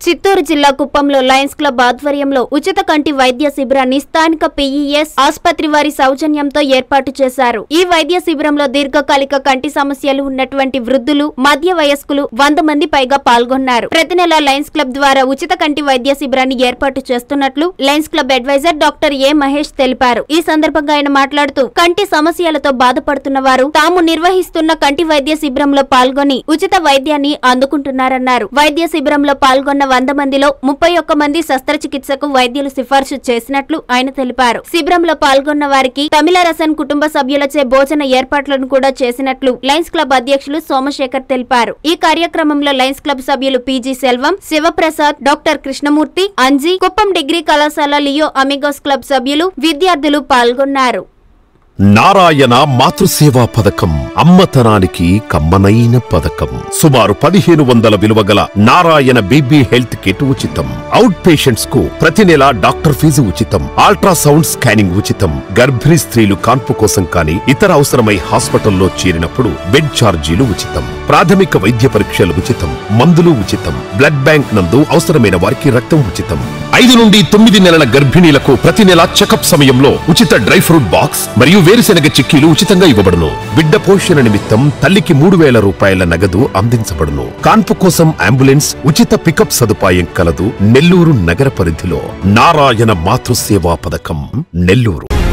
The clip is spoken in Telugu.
చిత్తూరు జిల్లా కుప్పంలో లయన్స్ క్లబ్ ఆధ్వర్యంలో ఉచిత కంటి వైద్య శిబిరాన్ని స్థానిక పిఈఎస్ ఆసుపత్రి వారి సౌజన్యంతో ఏర్పాటు చేశారు ఈ వైద్య శిబిరంలో దీర్ఘకాలిక కంటి సమస్యలు ఉన్నటువంటి వృద్ధులు మధ్య వయస్కులు వంద మంది పైగా పాల్గొన్నారు ప్రతి నెల లయన్స్ క్లబ్ ద్వారా ఉచిత కంటి వైద్య శిబిరాన్ని ఏర్పాటు చేస్తున్నట్లు Lions club adviser doctor A Mahesh తెలిపారు ఈ సందర్భంగా ఆయన మాట్లాడుతూ కంటి సమస్యలతో బాధపడుతున్న వారు తాము నిర్వహిస్తున్న కంటి వైద్య శిబిరంలో పాల్గొని ఉచిత వైద్యాన్ని అందుకుంటున్నారన్నారు వైద్య శిబిరంలో పాల్గొన్న వంద మందిలో ముప్పై ఒక్క మంది శస్త్రచికిత్సకు వైద్యులు సిఫార్సు చేసినట్లు ఆయన తెలిపారు శిబిరంలో పాల్గొన్న వారికి తమిళరసన్ కుటుంబ సభ్యులచే భోజన ఏర్పాట్లను కూడా చేసినట్లు లయన్స్ క్లబ్ అధ్యక్షులు సోమశేఖర్ తెలిపారు ఈ కార్యక్రమంలో లయన్స్ క్లబ్ సభ్యులు PG Selvam Sivaprasad doctor Krishnamurthy Anji Kuppam degree కళాశాల లియో అమిగోస్ క్లబ్ సభ్యులు విద్యార్థులు పాల్గొన్నారు నారాయణ మాతృసేవా పథకం అమ్మతనానికి కమ్మనైన పథకం సుమారు పదిహేను వందల విలువ గల నారాయణ బీబీ హెల్త్ కిట్ ఉచితం అవుట్ పేషెంట్స్ కు ప్రతి నెల డాక్టర్ ఫీజు ఉచితం అల్ట్రాసౌండ్ స్కానింగ్ ఉచితం గర్భిణీ స్త్రీలు కాన్పు కోసం కానీ ఇతర అవసరమై హాస్పిటల్లో చేరినప్పుడు బెడ్ ఛార్జీలు ఉచితం ప్రాథమిక వైద్య పరీక్షలు ఉచితం మందులు ఉచితం బ్లడ్ బ్యాంక్ నందు అవసరమైన వారికి రక్తం ఉచితం ఐదు నుండి తొమ్మిది నెలల గర్భిణీలకు ప్రతి నెల చెకప్ సమయంలో ఉచిత డ్రై ఫ్రూట్ బాక్స్ మరియు వేరుశెనగ చిక్కీలు ఉచితంగా ఇవ్వబడును బిడ్డ పోషణ నిమిత్తం తల్లికి మూడు వేల రూపాయల నగదు అందించబడును కాన్పు కోసం అంబులెన్స్ ఉచిత పికప్ సదుపాయం కలదు నెల్లూరు నగర పరిధిలో నారాయణ మాతృసేవా పథకం నెల్లూరు